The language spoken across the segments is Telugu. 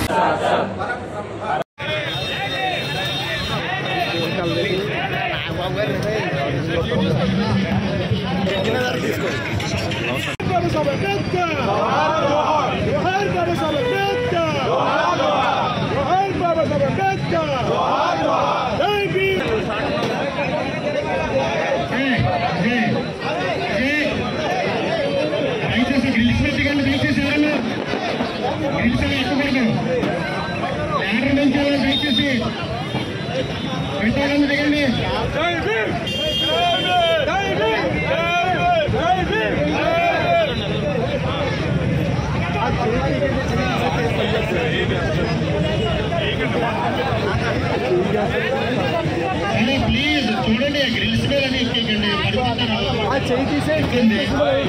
Baba Sahib Ambedkar! Johar Baba Sahib Ambedkar! Johar Baba Sahib Ambedkar! Jai Bhim! దయచేసి గ్రిల్స్ మీద దిగండి దయచేసి ఎవరన్నా గ్రిల్స్ అవి ఎక్కకూడదు ల్యాడర్ నుంచి అలా దయచేసి వెంటాడని దిగండి Jai Bhim! Jai Bhim! Jai Bhim! అరే ప్లీజ్ చూడండి గ్రిల్స్ మీద అని ఎక్కండి పడిపోతారు చూడండి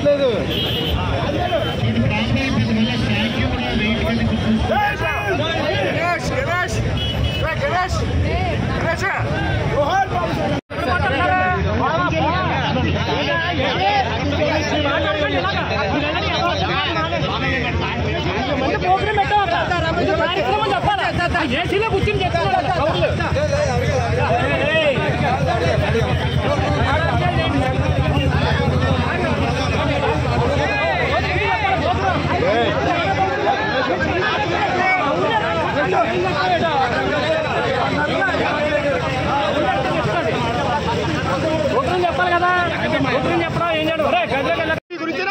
ప్రాంతానికి పెద్ద మళ్ళీ స్టాచ్యూ కూడా వెయిట్ కింద కూర్చుంటుంది Ganesh! Ganesh! Ganesh! Ganesh! Johar Baba Sahib ఏసీలో కూర్చుని చెప్తున్నాడు కౌలు ఉత్తరం చెప్పాలి కదా ఉత్తరం చెప్పడం ఏం చేయడం రే గదిలోకి వెళ్ళ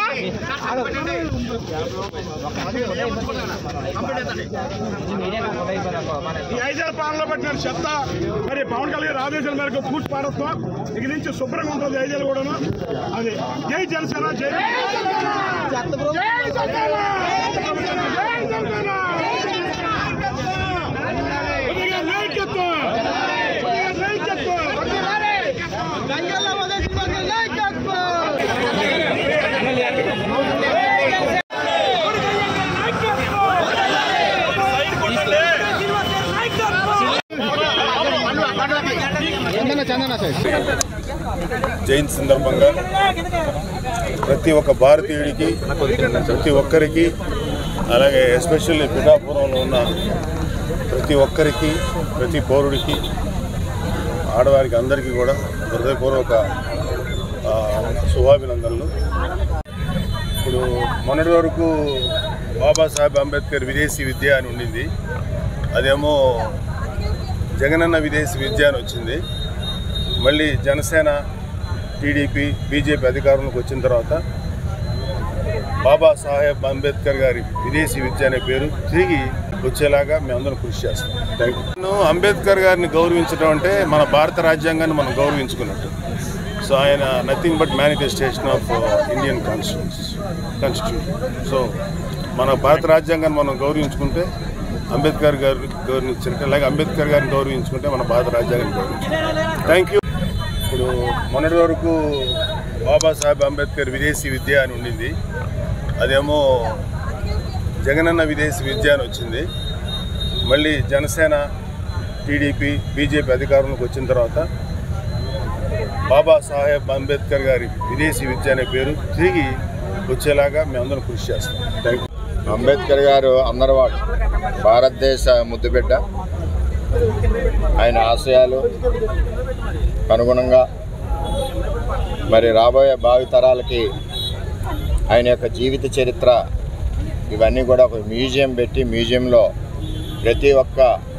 ఈ ఐదేళ్ల పాలనలో పట్టిన చెత్త మరి పవన్ కళ్యాణ్ ఆదేశాల మేరకు పూర్తి పారత్వం ఇక నుంచి శుభ్రంగా ఉంటుంది ఐదేళ్ళు కూడాను అది జై జనసేన జై జై జనసేన! జై జనసేన! కొద్దిగా నాయకత్వం! కొద్దిగా నాయకత్వం! జయంతి సందర్భంగా ప్రతి ఒక్క భారతీయుడికి ప్రతి ఒక్కరికి అలాగే ఎస్పెషల్లీ పిఠాపురంలో ఉన్న ప్రతి ఒక్కరికి ప్రతి పౌరుడికి ఆడవారికి అందరికీ కూడా హృదయపూర్వక ఆ, శుభాభినందనలు ఇప్పుడు మొన్నటి వరకు బాబాసాహెబ్ అంబేద్కర్ విదేశీ విద్య అని ఉండింది అదేమో జగనన్న విదేశీ విద్య అని వచ్చింది మళ్ళీ జనసేన టీడీపీ బీజేపీ అధికారంలోకి వచ్చిన తర్వాత బాబా సాహెబ్ అంబేద్కర్ గారి విదేశీ విద్య అనే పేరు తిరిగి వచ్చేలాగా మేమందరం కృషి చేస్తాం థ్యాంక్ యూ అంబేద్కర్ గారిని గౌరవించడం అంటే మన భారత రాజ్యాంగాన్ని మనం గౌరవించుకున్నట్టు సో ఆయన nothing but manifestation of Indian constitution constitution so మన భారత రాజ్యాంగాన్ని మనం గౌరవించుకుంటే అంబేద్కర్ గారిని గౌరవించినట్టు అలాగే అంబేద్కర్ గారిని గౌరవించుకుంటే మన భారత రాజ్యాంగాన్ని గౌరవించుకుంటాం థ్యాంక్ యూ ఇప్పుడు మొన్నటి వరకు బాబాసాహెబ్ అంబేద్కర్ విదేశీ విద్య అని ఉండింది అదేమో జగనన్న విదేశీ విద్య అని వచ్చింది మళ్ళీ జనసేన టీడీపీ బీజేపీ అధికారంలోకి వచ్చిన తర్వాత బాబాసాహెబ్ అంబేద్కర్ గారి విదేశీ విద్య అనే పేరు తిరిగి వచ్చేలాగా మేమందరం కృషి చేస్తాం థ్యాంక్ యూ అంబేద్కర్ గారు అందరివాడు భారతదేశ ముద్దుబిడ్డ ఆయన ఆశయాలు అనుగుణంగా మరి రాబోయే భావితరాలకి ఆయన యొక్క జీవిత చరిత్ర ఇవన్నీ కూడా ఒక మ్యూజియం పెట్టి మ్యూజియంలో ప్రతి ఒక్క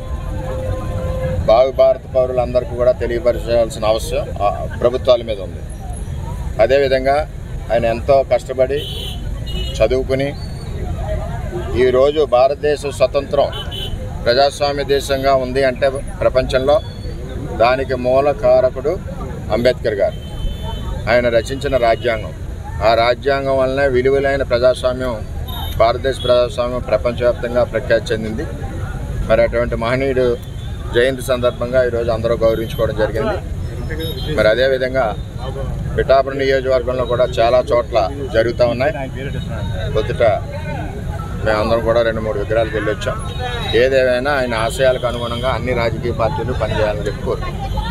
భావి భారత పౌరులందరికీ కూడా తెలియపరచాల్సిన అవసరం ఆ ప్రభుత్వాల మీద ఉంది అదేవిధంగా ఆయన ఎంతో కష్టపడి చదువుకుని ఈరోజు భారతదేశ స్వతంత్రం ప్రజాస్వామ్య దేశంగా ఉంది అంటే ప్రపంచంలో దానికి మూల కారకుడు అంబేద్కర్ గారు ఆయన రచించిన రాజ్యాంగం ఆ రాజ్యాంగం వల్లనే విలువలైన ప్రజాస్వామ్యం భారతదేశ ప్రజాస్వామ్యం ప్రపంచవ్యాప్తంగా ప్రఖ్యాతి చెందింది మరి అటువంటి మహనీయుడు జయంతి సందర్భంగా ఈరోజు అందరూ గౌరవించుకోవడం జరిగింది మరి అదేవిధంగా పిఠాపురం నియోజకవర్గంలో కూడా చాలా చోట్ల జరుగుతూ ఉన్నాయి మొదట మేమందరం కూడా రెండు మూడు విగ్రహాలకు వెళ్ళి వచ్చాం ఏదేమైనా ఆయన ఆశయాలకు అనుగుణంగా అన్ని రాజకీయ పార్టీలు పనిచేయాలని చెప్పి కోరుకుంటున్నాం